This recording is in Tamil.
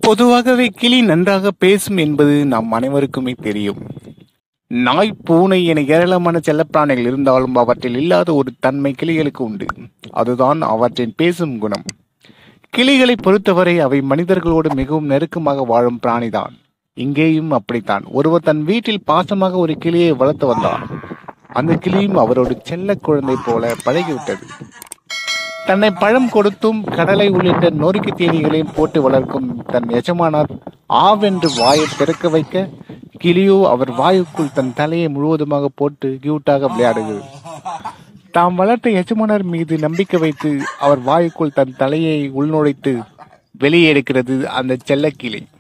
பொதுவாகவே கிளி நன்றாக பேசும் என்பது நாம் அனைவருக்குமே தெரியும் நாய் பூனை என ஏராளமான செல்லப்பிராணிகள் இருந்தாலும் அவற்றில் இல்லாத ஒரு தன்மை கிளிகளுக்கு உண்டு அதுதான் அவற்றின் பேசும் குணம் கிளிகளை பொறுத்தவரை அவை மனிதர்களோடு மிகவும் நெருக்கமாக வாழும் பிராணிதான் இங்கேயும் அப்படித்தான் ஒருவர் தன் வீட்டில் பாசமாக ஒரு கிளியை வளர்த்து வந்தார் அந்த கிளியும் அவரோடு செல்ல குழந்தை போல பழகிவிட்டது தன்னை பழம் கொடுத்தும் கடலை உள்ளிட்ட நொறுக்கு தீனிகளையும் போட்டு வளர்க்கும் தன் எஜமானார் ஆவென்று வாயை திறக்க வைக்க கிளியோ அவர் வாயுக்குள் தன் தலையை முழுவதுமாக போட்டு கியூட்டாக விளையாடுகிறது தாம் வளர்த்த எஜமானர் மீது நம்பிக்கை வைத்து அவர் வாயுக்குள் தன் தலையை உள்நுழைத்து வெளியே எடுக்கிறது அந்த செல்லக்கிளி